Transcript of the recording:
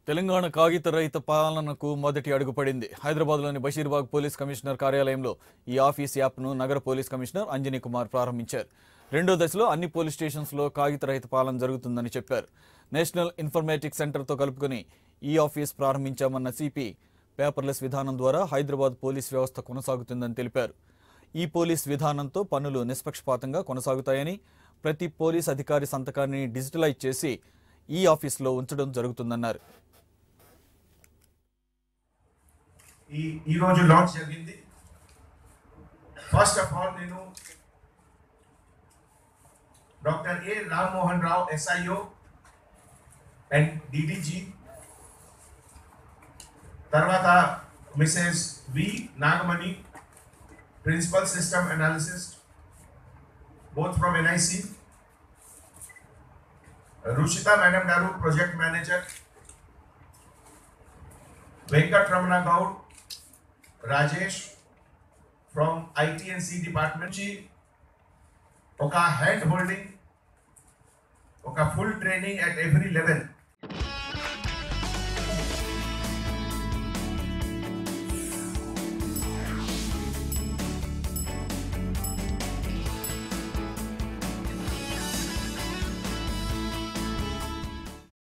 తెలంగాణ కాగిత రహిత పాలనకు మొదటి అడుగు పడింది హైదరాబాద్లోని బషీర్బాగ్ పోలీస్ కమిషనర్ కార్యాలయంలో ఈ ఆఫీస్ యాప్ను నగర పోలీస్ కమిషనర్ అంజనీ కుమార్ ప్రారంభించారు రెండో దశలో అన్ని పోలీస్ స్టేషన్స్లో కాగిత రహిత పాలన జరుగుతుందని చెప్పారు నేషనల్ ఇన్ఫర్మేటిక్స్ సెంటర్తో కలుపుకొని ఈ ఆఫీస్ ప్రారంభించామన్న సిపి పేపర్లెస్ విధానం ద్వారా హైదరాబాద్ పోలీస్ వ్యవస్థ కొనసాగుతుందని తెలిపారు ఈ పోలీస్ విధానంతో పనులు నిష్పక్షపాతంగా కొనసాగుతాయని ప్రతి పోలీస్ అధికారి సంతకాన్ని డిజిటలైజ్ చేసి ఈ ఆఫీస్లో ఉంచడం జరుగుతుందన్నారు ఈ ఈరోజు లాంచ్ జరిగింది ఫస్ట్ ఆఫ్ ఆల్ నేను doctor A Rammohan Rao SIO and DDG తర్వాత Mrs V Nagamani principal system analyst both from NIC Rushitha madam గారు project manager Venkataramana Goud Rajesh from ITNC department నుంచి ఒక హ్యాండ్ హోల్డింగ్ ఒక full training at every level